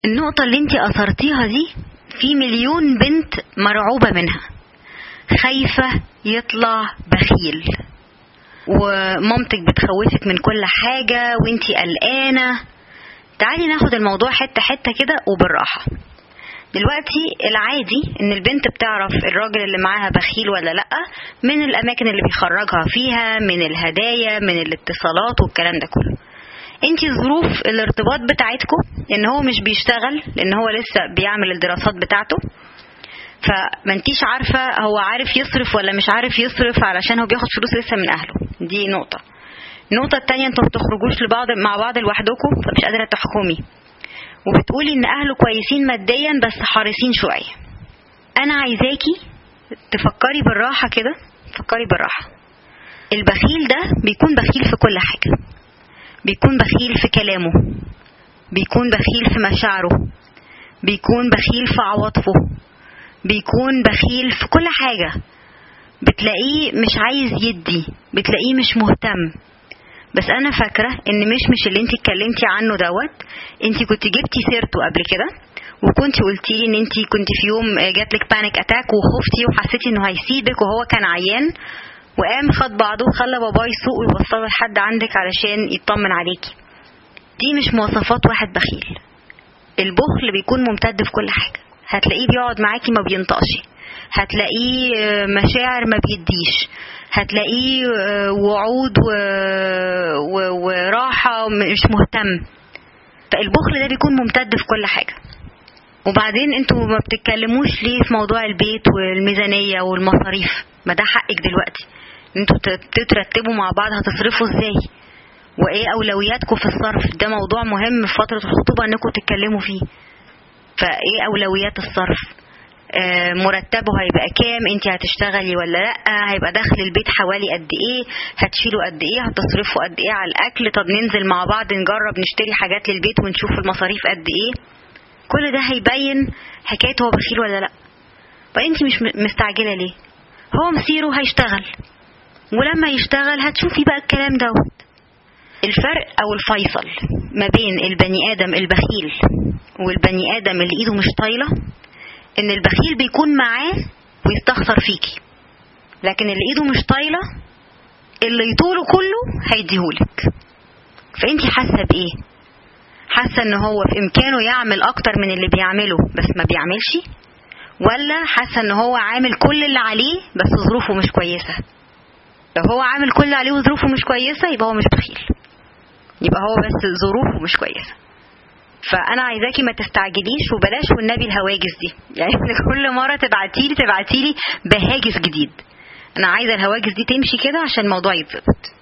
النقطة اللي انت أثرتيها دي في مليون بنت مرعوبة منها خايفة يطلع بخيل ومامتك بتخوفك من كل حاجة وانتي قلقانة تعالي ناخد الموضوع حتة حتة كده وبالراحة دلوقتي العادي ان البنت بتعرف الراجل اللي معاها بخيل ولا لا من الاماكن اللي بيخرجها فيها من الهدايا من الاتصالات والكلام ده كله انت ظروف الارتباط بتاعتكم ان هو مش بيشتغل لان هو لسه بيعمل الدراسات بتاعته فما انتيش عارفه هو عارف يصرف ولا مش عارف يصرف علشان هو بياخد فلوس لسه من اهله دي نقطه النقطه التانية انتوا ما بتخرجوش لبعض مع بعض لوحدكم فمش قادره تحكمي وبتقولي ان اهله كويسين ماديا بس حريصين شويه انا عايزاكي تفكري بالراحه كده فكري بالراحه البخيل ده بيكون بخيل في كل حاجه بيكون بخيل في كلامه بيكون بخيل في مشاعره بيكون بخيل في عواطفه بيكون بخيل في كل حاجة بتلاقيه مش عايز يدي بتلاقيه مش مهتم بس انا فاكرة ان مش مش اللي انت اتكلمتي عنه دوت انت كنت جبتي سيرته قبل كده وكنت قلتي لي ان انت كنت في يوم جاتلك بانيك اتاك وخفتي وحسيتي انه هيسيبك وهو كان عيان وقام خد بعضه وخلى باباه يسوق ويوصله لحد عندك علشان يطمن عليكي دي مش مواصفات واحد بخيل البخل بيكون ممتد في كل حاجة هتلاقيه بيقعد معاكي ما بينطقش هتلاقيه مشاعر ما بيديش هتلاقيه وعود و... و... وراحة مش مهتم فالبخل ده بيكون ممتد في كل حاجة وبعدين انتوا ما بتتكلموش ليه في موضوع البيت والميزانية والمصاريف ما ده حقك دلوقتي انتوا تترتبوا مع بعض هتصرفوا ازاي وايه اولوياتكم في الصرف ده موضوع مهم في فترة الخطوبة انكم تتكلموا فيه فايه اولويات الصرف آه مرتبه هيبقى كام انت هتشتغلي ولا لا هيبقى دخل البيت حوالي قد ايه هتشيلوا قد ايه هتصرفوا قد ايه على الاكل طب ننزل مع بعض نجرب نشتري حاجات للبيت ونشوف المصاريف قد ايه كل ده هيبين حكايه هو بخيل ولا لا فانت مش مستعجله ليه هو مصيره هيشتغل ولما يشتغل هتشوفي بقى الكلام دوت الفرق او الفيصل ما بين البني ادم البخيل والبني ادم اللي ايده مش طايله ان البخيل بيكون معاه ويستخسر فيكي لكن اللي ايده مش طايله اللي يطوله كله هيديهولك فانت حاسه بايه حاسه ان هو في امكانه يعمل اكتر من اللي بيعمله بس ما بيعملش ولا حاسه ان هو عامل كل اللي عليه بس ظروفه مش كويسه لو هو عامل كل اللي عليه وظروفه مش كويسه يبقى هو مش بخيل يبقى هو بس ظروفه مش كويسه فانا عايزاكي ما تستعجليش وبلاش والنبي الهواجس دي يعني كل مره تبعتيلي تبعتيلي بهاجس جديد انا عايزه الهواجس دي تمشي كده عشان الموضوع يتظبط